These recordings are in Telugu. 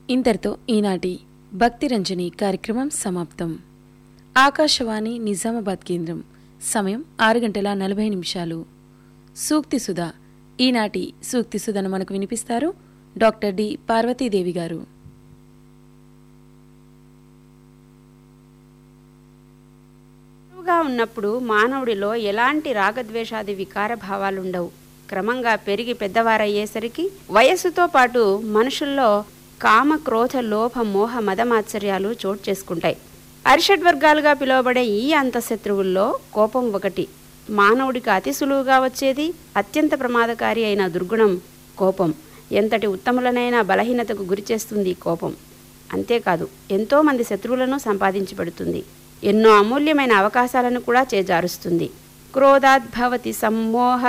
ఇంతటితో ఈనాటి భక్తి రంజని కార్యక్రమం సమాప్తం ఆకాశవాణి నిజామాబాద్ కేంద్రం సమయం ఆరు గంటల నలభై నిమిషాలు సూక్తి సుధ ఈనాటి సూక్తి సుధను మనకు వినిపిస్తారు డాక్టర్ డి పార్వతీదేవి గారు గా ఉన్నప్పుడు మానవుడిలో ఎలాంటి రాగద్వేషాది వికార భావాలుండవు క్రమంగా పెరిగి పెద్దవారయ్యేసరికి వయస్సుతో పాటు మనుషుల్లో కామ క్రోధ లోభ మోహ మదమాత్సర్యాలు చోటు చేసుకుంటాయి అరిషడ్ వర్గాలుగా పిలువబడే ఈ అంతఃశత్రువుల్లో కోపం ఒకటి మానవుడికి అతి సులువుగా వచ్చేది అత్యంత ప్రమాదకారి అయిన దుర్గుణం కోపం ఎంతటి ఉత్తములనైనా బలహీనతకు గురిచేస్తుంది ఈ కోపం అంతేకాదు ఎంతోమంది శత్రువులను సంపాదించి పెడుతుంది ఎన్నో అమూల్యమైన అవకాశాలను కూడా చేజారుస్తుంది క్రోధాద్భవతి సమ్మోహ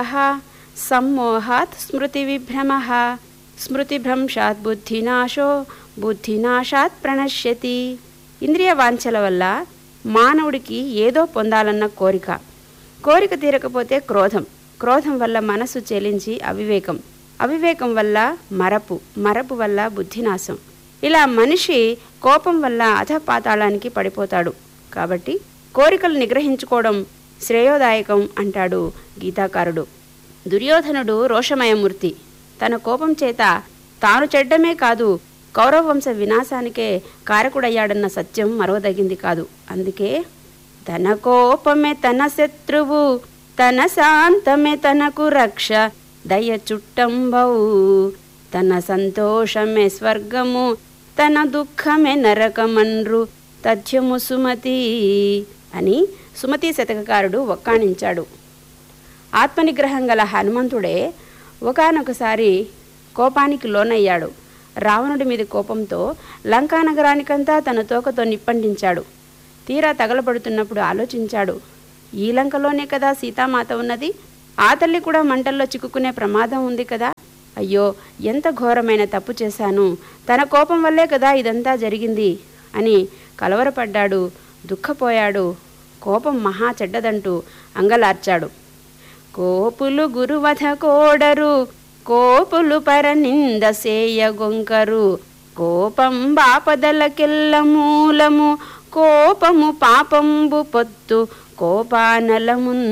సమ్మోహాత్ స్మృతి విభ్రమ స్మృతిభ్రంశాత్ బుద్ధినాశో బుద్ధినాశాత్ ప్రణశ్యతి ఇంద్రియ వాంఛల వల్ల మానవుడికి ఏదో పొందాలన్న కోరిక కోరిక తీరకపోతే క్రోధం క్రోధం వల్ల మనసు చెలించి అవివేకం అవివేకం వల్ల మరపు మరపు వల్ల బుద్ధినాశం ఇలా మనిషి కోపం వల్ల అధపాతాళానికి పడిపోతాడు కాబట్టి కోరికలు నిగ్రహించుకోవడం శ్రేయోదాయకం అంటాడు గీతాకారుడు దుర్యోధనుడు రోషమయమూర్తి తన కోపం చేత తాను చెడ్డమే కాదు కౌరవవంశ వినాశానికే కారకుడయ్యాడన్న సత్యం మరవదగింది కాదు అందుకే తన కోపమే తన శత్రువు తన శాంతమే తనకు రక్ష దయ చుట్టంబవు తన సంతోషమే స్వర్గము తన దుఃఖమే నరకమన్రు తథ్యము సుమతి అని సుమతి శతకకారుడు ఒక్కాణించాడు ఆత్మనిగ్రహం గల హనుమంతుడే ఒకనొకసారి కోపానికి లోనయ్యాడు రావణుడి మీద కోపంతో లంకా నగరానికంతా తన తోకతో నిప్పంటించాడు తీరా తగలబడుతున్నప్పుడు ఆలోచించాడు ఈ లంకలోనే కదా సీతామాత ఉన్నది ఆ తల్లి కూడా మంటల్లో చిక్కుకునే ప్రమాదం ఉంది కదా అయ్యో ఎంత ఘోరమైన తప్పు చేశాను తన కోపం వల్లే కదా ఇదంతా జరిగింది అని కలవరపడ్డాడు దుఃఖపోయాడు కోపం మహా చెడ్డదంటూ అంగలార్చాడు కోపులు గురువధ కోడరు కోపులు పరనింద సేయగొంకరు కోపం బాపదలకెల్ల మూలము కోపము పాపంబు పొత్తు కోపానలమున్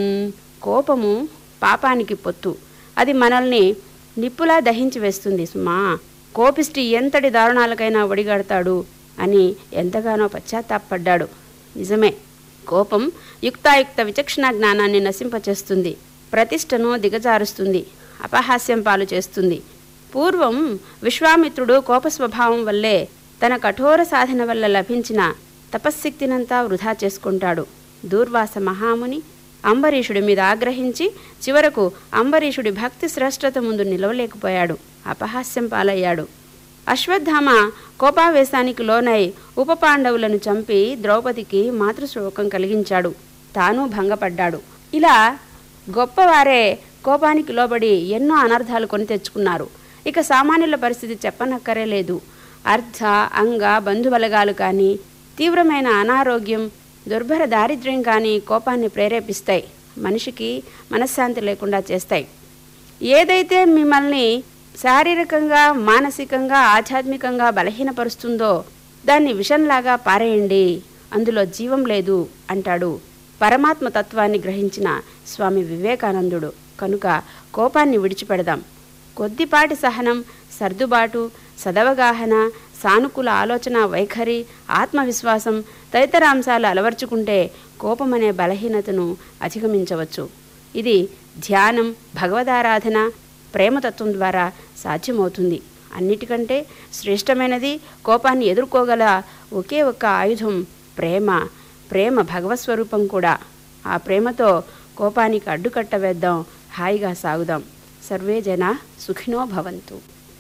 కోపము పాపానికి పొత్తు అది మనల్ని నిప్పులా దహించి వేస్తుంది సుమా కోపిష్టి ఎంతటి దారుణాలకైనా ఒడిగడతాడు అని ఎంతగానో పశ్చాత్తాపడ్డాడు నిజమే కోపం యుక్తాయుక్త విచక్షణ జ్ఞానాన్ని నశింపచేస్తుంది ప్రతిష్టను దిగజారుస్తుంది అపహాస్యం పాలు చేస్తుంది పూర్వం విశ్వామిత్రుడు కోప స్వభావం వల్లే తన కఠోర సాధన వల్ల లభించిన తపశ్శక్తినంతా వృధా చేసుకుంటాడు దూర్వాస మహాముని అంబరీషుడి మీద ఆగ్రహించి చివరకు అంబరీషుడి భక్తి శ్రేష్టత ముందు నిలవలేకపోయాడు అపహాస్యం పాలయ్యాడు అశ్వత్థామ కోపావేశానికి లోనై ఉపపాండవులను చంపి ద్రౌపదికి మాతృశ్లోకం కలిగించాడు తాను భంగపడ్డాడు ఇలా గొప్పవారే కోపానికి లోబడి ఎన్నో అనర్థాలు కొని తెచ్చుకున్నారు ఇక సామాన్యుల పరిస్థితి చెప్పనక్కరే లేదు అర్ధ అంగ బంధుబలగాలు కానీ తీవ్రమైన అనారోగ్యం దుర్భర దారిద్ర్యం కానీ కోపాన్ని ప్రేరేపిస్తాయి మనిషికి మనశ్శాంతి లేకుండా చేస్తాయి ఏదైతే మిమ్మల్ని శారీరకంగా మానసికంగా ఆధ్యాత్మికంగా బలహీనపరుస్తుందో దాన్ని విషంలాగా పారేయండి అందులో జీవం లేదు అంటాడు పరమాత్మ తత్వాన్ని గ్రహించిన స్వామి వివేకానందుడు కనుక కోపాన్ని విడిచిపెడదాం కొద్దిపాటి సహనం సర్దుబాటు సదవగాహన సానుకూల ఆలోచన వైఖరి ఆత్మవిశ్వాసం తదితర అంశాలు అలవర్చుకుంటే కోపమనే బలహీనతను అధిగమించవచ్చు ఇది ధ్యానం భగవదారాధన ప్రేమతత్వం ద్వారా సాధ్యమవుతుంది అన్నిటికంటే శ్రేష్టమైనది కోపాన్ని ఎదుర్కోగల ఒకే ఒక్క ఆయుధం ప్రేమ ప్రేమ భగవస్వరూపం కూడా ఆ ప్రేమతో కోపానికి అడ్డుకట్ట వేద్దాం హాయిగా సాగుదాం సర్వే జన సుఖినో భవంతు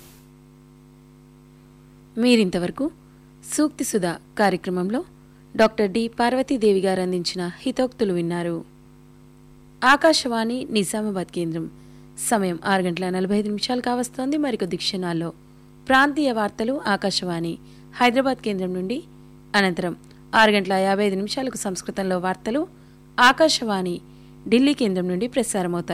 మీరింతవరకు సూక్తి సుధ కార్యక్రమంలో డాక్టర్ డి పార్వతీదేవి గారు అందించిన హితోక్తులు విన్నారు ఆకాశవాణి నిజామాబాద్ కేంద్రం సమయం ఆరు గంటల నలభై ఐదు నిమిషాలు కావస్తోంది మరికొద్ది క్షణాల్లో ప్రాంతీయ వార్తలు ఆకాశవాణి హైదరాబాద్ కేంద్రం నుండి అనంతరం ఆరు గంటల యాభై ఐదు నిమిషాలకు సంస్కృతంలో వార్తలు ఆకాశవాణి ఢిల్లీ కేంద్రం నుండి ప్రసారమవుతాయి